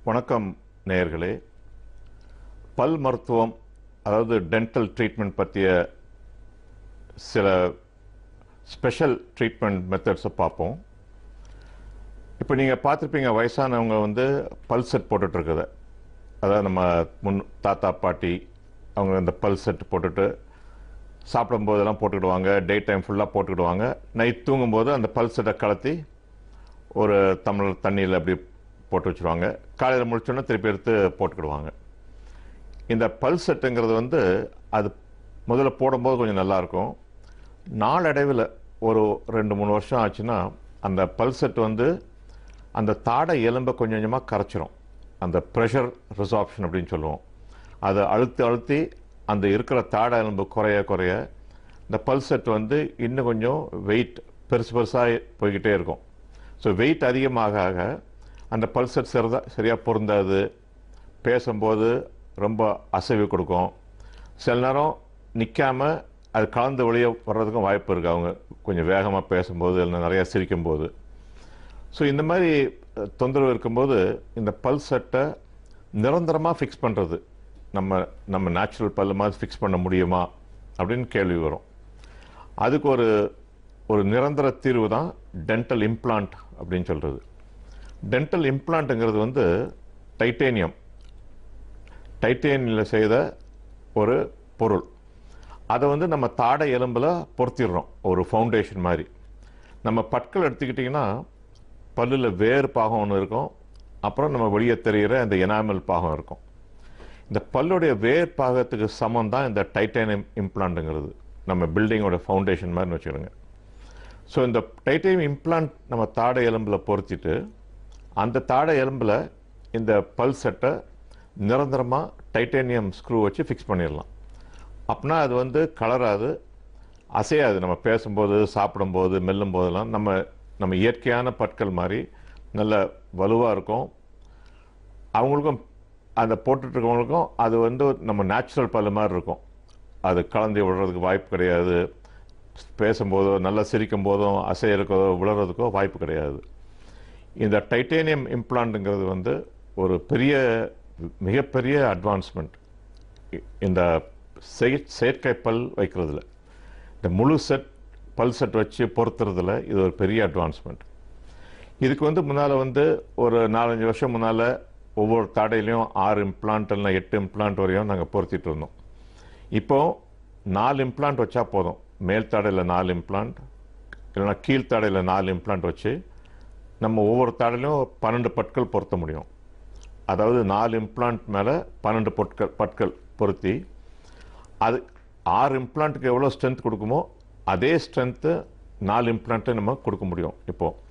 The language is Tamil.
வணக்கம் நேயர்களே பல் மருத்துவம் அதாவது டென்டல் ட்ரீட்மெண்ட் பற்றிய சில ஸ்பெஷல் ட்ரீட்மெண்ட் மெத்தட்ஸை பார்ப்போம் இப்போ நீங்கள் பார்த்துருப்பீங்க வயசானவங்க வந்து பல் செட் போட்டுட்ருக்குது அதாவது நம்ம முன் தாத்தா பாட்டி அவங்க அந்த பல் செட் போட்டுட்டு சாப்பிடும் போதெல்லாம் போட்டுக்கிடுவாங்க டே டைம் ஃபுல்லாக போட்டுக்கிடுவாங்க நைட் தூங்கும்போது அந்த பல் செட்டை கலத்தி ஒரு டம்ளர் தண்ணியில் அப்படி போட்டு வச்சுருவாங்க காலையில் முடிச்சோன்னே திருப்பி எடுத்து போட்டுக்கிடுவாங்க இந்த பல் செட்டுங்கிறது வந்து அது முதல்ல போடும்போது கொஞ்சம் நல்லாயிருக்கும் நாளடைவில் ஒரு ரெண்டு மூணு வருஷம் ஆச்சுன்னா அந்த பல் செட் வந்து அந்த தாடை எலும்பை கொஞ்சம் கொஞ்சமாக கரைச்சிரும் அந்த ப்ரெஷர் ரிசார்ப்ஷன் அப்படின்னு சொல்லுவோம் அதை அழுத்தி அழுத்தி அந்த இருக்கிற தாடை எலும்பு குறைய குறைய இந்த பல் செட் வந்து இன்னும் கொஞ்சம் வெயிட் பெருசு பெருசாக போய்கிட்டே இருக்கும் ஸோ வெயிட் அதிகமாக ஆக அந்த பல் செட் சரிதா சரியாக பொருந்தாது பேசும்போது ரொம்ப அசைவு கொடுக்கும் சில நேரம் நிற்காம அது கலந்து வெளியே வர்றதுக்கும் வாய்ப்பு இருக்குது அவங்க கொஞ்சம் வேகமாக பேசும்போது இல்லை நிறையா சிரிக்கும்போது ஸோ இந்த மாதிரி அஹ், தொந்தரவு இருக்கும்போது இந்த பல் செட்டை நிரந்தரமாக ஃபிக்ஸ் பண்ணுறது நம்ம நம்ம நேச்சுரல் பல்லு மாதிரி ஃபிக்ஸ் பண்ண முடியுமா அப்படின்னு கேள்வி வரும் அதுக்கு ஒரு ஒரு நிரந்தர தீர்வு தான் டென்டல் இம்ப்ளான்ட் அப்படின்னு சொல்கிறது டென்டல் இம்ப்ளான்ட்டுங்கிறது வந்து டைட்டேனியம் டைட்டேனியில் செய்த ஒரு பொருள் அதை வந்து நம்ம தாடை எலும்பில் பொருத்திடுறோம் ஒரு ஃபவுண்டேஷன் மாதிரி நம்ம பற்கள் எடுத்துக்கிட்டிங்கன்னா பல்லில் வேர் பாகம் ஒன்று இருக்கும் அப்புறம் நம்ம வெளியே தெரிகிற அந்த எனாமல் பாகம் இருக்கும் இந்த பல்லுடைய வேர் பாகத்துக்கு சமம் தான் இந்த டைட்டேனியம் இம்ப்ளான்ட்டுங்கிறது நம்ம பில்டிங்கோட ஃபவுண்டேஷன் மாதிரி வச்சுக்கிடுங்க ஸோ இந்த டைட்டேனியம் இம்ப்ளான்ட் நம்ம தாடை எலும்பில் பொருத்திட்டு அந்த தாடை எலும்பில் இந்த பல் செட்டை நிரந்தரமாக டைட்டேனியம் ஸ்க்ரூ வச்சு ஃபிக்ஸ் பண்ணிடலாம் அப்படின்னா அது வந்து கலராது அசையாது நம்ம பேசும்போது சாப்பிடும்போது மெல்லும் போதெல்லாம் நம்ம நம்ம இயற்கையான பற்கள் மாதிரி நல்ல வலுவாக இருக்கும் அவங்களுக்கும் அந்த போட்டுட்ருக்கவங்களுக்கும் அது வந்து நம்ம நேச்சுரல் பல்லு மாதிரி இருக்கும் அது கலந்து விடுறதுக்கு வாய்ப்பு கிடையாது பேசும்போதோ நல்லா சிரிக்கும் போதும் அசையறக்கோ விழுறதுக்கோ வாய்ப்பு கிடையாது இந்த டைட்டேனியம் இம்ப்ளான்ட்டுங்கிறது வந்து ஒரு பெரிய மிகப்பெரிய அட்வான்ஸ்மெண்ட் இந்த செய- செயற்கை பல் வைக்கிறதுல இந்த முழு செட் பல் செட் வச்சு பொருத்துறதுல இது ஒரு பெரிய அட்வான்ஸ்மெண்ட் இதுக்கு வந்து முன்னால் வந்து ஒரு நாலஞ்சு வருஷம் முன்னால் ஒவ்வொரு தாடையிலையும் ஆறு இம்ப்ளான்ட் இல்லைனா எட்டு இம்ப்ளான்ட் வரையும் நாங்கள் பொருத்திட்டு இருந்தோம் இப்போ நாலு இம்ப்ளான்ட் வச்சா போதும் மேல் தாடையில் நாலு இம்ப்ளான்ட் இல்லைனா கீழ் தாடையில் நாலு இம்ப்ளான்ட் வச்சு நம்ம ஒவ்வொரு தாடையிலும் பன்னெண்டு பற்கள் பொருத்த முடியும் அதாவது நாலு இம்ப்ளான்ட் மேலே பன்னெண்டு பொட்கள் பற்கள் பொருத்தி அது ஆறு இம்ப்ளான்ட்டுக்கு எவ்வளோ ஸ்ட்ரென்த் கொடுக்குமோ அதே ஸ்ட்ரென்த்து நாலு இம்ப்ளான்ட்டு நம்ம கொடுக்க முடியும் இப்போது